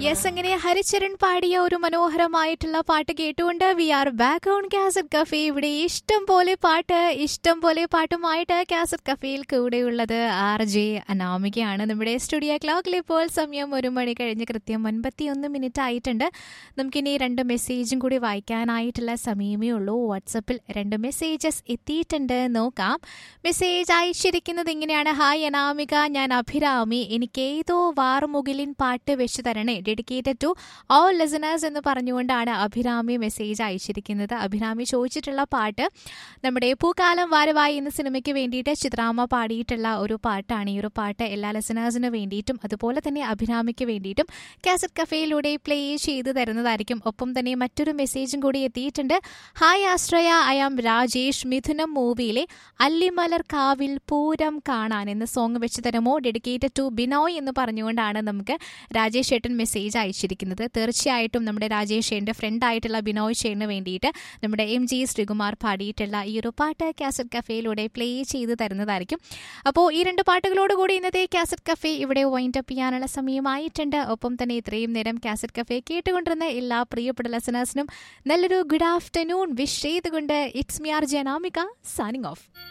yes അങ്ങനെ ഹരിചരൺ പാടിയ ഒരു മനോഹരമായിട്ടുള്ള പാട്ട് കേട്ടുകൊണ്ട് we are back on cassette cafe ഇവിടെ ഇഷ്ടം പോലെ പാട്ട് ഇഷ്ടം പോലെ പാട്ടുമായിട്ട് കാസറ്റ് കഫേയിൽ കൂടെയുള്ളത് ആർ ജെ അനാമികയാണ് നമ്മുടെ സ്റ്റുഡിയോ ക്ലോക്കിൽ ഇപ്പോൾ സമയം ഒരു മണി കഴിഞ്ഞ് കൃത്യം ഒൻപത്തിയൊന്ന് മിനിറ്റ് ആയിട്ടുണ്ട് നമുക്കിനി രണ്ട് മെസ്സേജും കൂടി വായിക്കാനായിട്ടുള്ള സമയമേ ഉള്ളൂ വാട്സപ്പിൽ രണ്ട് മെസ്സേജസ് എത്തിയിട്ടുണ്ട് നോക്കാം മെസ്സേജ് അയച്ചിരിക്കുന്നത് ഇങ്ങനെയാണ് ഹായ് അനാമിക ഞാൻ അഭിരാമി എനിക്ക് ഏതോ വാർമുകിലിൻ പാട്ട് വെച്ച് തരണേ ഡെഡിക്കേറ്റഡ് ടു ഓൾ ലിസണേഴ്സ് എന്ന് പറഞ്ഞുകൊണ്ടാണ് അഭിരാമി മെസ്സേജ് അയച്ചിരിക്കുന്നത് അഭിരാമി ചോദിച്ചിട്ടുള്ള പാട്ട് നമ്മുടെ പൂക്കാലം വാരവായി എന്ന സിനിമയ്ക്ക് വേണ്ടിയിട്ട് ചിത്രാമ്മ പാടിയിട്ടുള്ള ഒരു പാട്ടാണ് ഈ ഒരു പാട്ട് എല്ലാ ലിസണേഴ്സിന് വേണ്ടിയിട്ടും അതുപോലെ തന്നെ അഭിരാമിക്ക് വേണ്ടിയിട്ടും കാസറ്റ് കഫേയിലൂടെ പ്ലേ ചെയ്ത് തരുന്നതായിരിക്കും ഒപ്പം തന്നെ മറ്റൊരു മെസ്സേജും കൂടി എത്തിയിട്ടുണ്ട് hi Ashraya I am Rajesh Mithunam മൂവിയിലെ അല്ലിമലർ കാവിൽ പൂരം കാണാൻ എന്ന സോങ് വെച്ച് തരുമോ ഡെഡിക്കേറ്റഡ് ടു ബിനോയ് എന്ന് പറഞ്ഞുകൊണ്ടാണ് നമുക്ക് രാജേഷ് ചേട്ടൻ മെസ്സേജ് അയച്ചിരിക്കുന്നത് തീർച്ചയായിട്ടും നമ്മുടെ രാജേഷ് ചേട്ടൻ്റെ ഫ്രണ്ട് ആയിട്ടുള്ള ബിനോയ് ചേട്ടന് വേണ്ടിയിട്ട് നമ്മുടെ എം ജി ശ്രീകുമാർ പാടിയിട്ടുള്ള ഈ ഒരു പാട്ട് കാസറ്റ് കഫേയിലൂടെ പ്ലേ ചെയ്ത് തരുന്നതായിരിക്കും അപ്പോൾ ഈ രണ്ട് പാട്ടുകളോട് കൂടി ഇന്നത്തെ കാസറ്റ് കഫേ ഇവിടെ വൈൻഡ് അപ്പ് ചെയ്യാനുള്ള സമയമായിട്ടുണ്ട് ഒപ്പം തന്നെ ഇത്രയും നേരം കാസറ്റ് കഫേ കേട്ടുകൊണ്ടിരുന്ന എല്ലാ പ്രിയപ്പെട്ട ലെസനേഴ്സിനും നല്ലൊരു ഗുഡ് ആഫ്റ്റർനൂൺ വിഷ് ചെയ്തുകൊണ്ട് it's me R Janamika signing of